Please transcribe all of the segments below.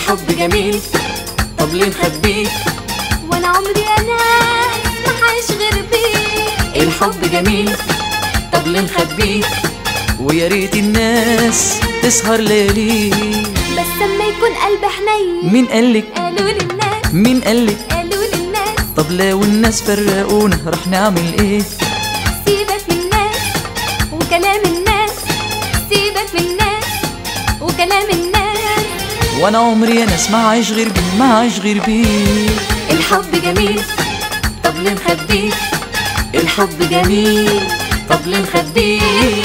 الحب جميل طب ليه نخبيه وانا عمري انا ما حعيش غير بيه الحب جميل طب ليه نخبيه ويا ريت الناس تسهر ليالي بس لما يكون قلب حنين مين قالك قالوا للناس مين قالك قالوا للناس طب لو الناس فرقونا رح نعمل ايه سيبك من الناس وكلام الناس سيبك من الناس وكلام الناس وانا عمري انا اسمع عايش غير بيه ما عايش غير بيه الحب جميل طب ليه نخبيه الحب جميل طب ليه نخبيه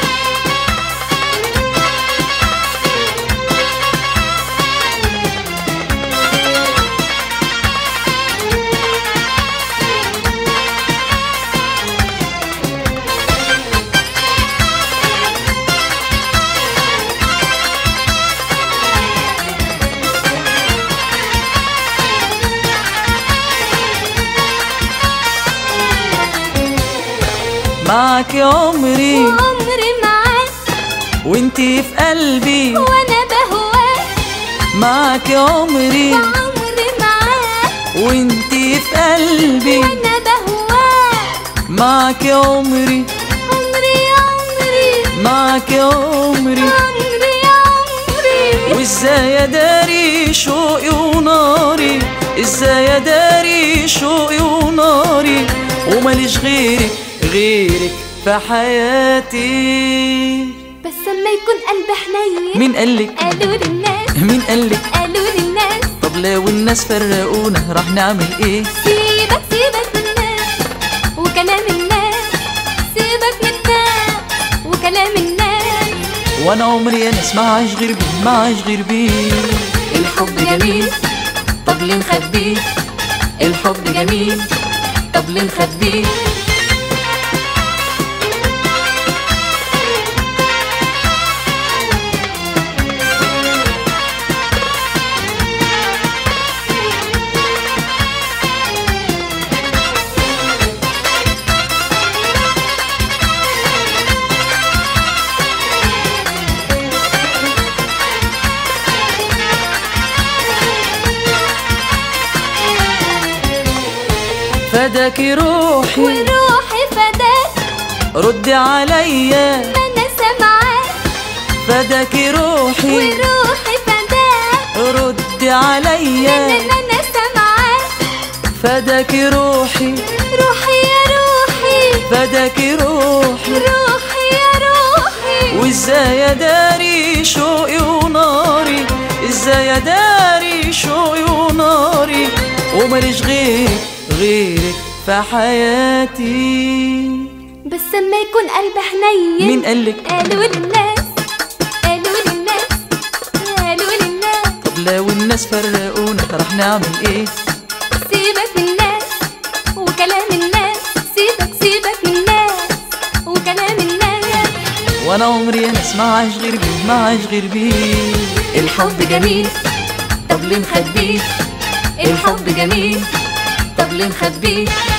معك يا عمري وعمري معاك وانتي في قلبي وانا بهواك معك يا عمري وعمري معاك وانتي في قلبي وانا بهواك معك يا عمري عمري يا عمري معك يا عمري عمري يا عمري وازاي اداري شوقي وناري ازاي اداري شوقي وناري وماليش غيرك غيرك في حياتي بس لما يكون قلب حنين مين قالك قالوا للناس مين قالك قالوا للناس طب لو الناس فرقونا راح نعمل ايه سيبك سيبك من الناس وكلام الناس سيبك من الناس وكلام الناس وانا عمري انا اسمع عايش غير بيه ما عايش غير بيه الحب جميل طب ليه نخبيه الحب جميل طب ليه نخبيه فداك روحي وروحي فداك ردي عليا ما انا سامعاك فداك روحي وروحي فداك ردي ما عليا انا ما انا سامعاك فداك روحي روحي يا روحي فداك روحي روحي يا روحي وازاي اداري شوقي وناري ازاي اداري شوقي وناري وماليش غيرك غيرك في حياتي بس لما يكون قلب حنين مين قالك قالوا للناس قالوا للناس قالوا للناس طب لو الناس فرقونا راح نعمل ايه سيبك من الناس وكلام الناس سيبك سيبك من الناس وكلام الناس وانا عمري انا اسمع عايش غير بيه ما عايش غير بيه الحب جميل طب ليه نخبيه الحب جميل طب ليه نخبيه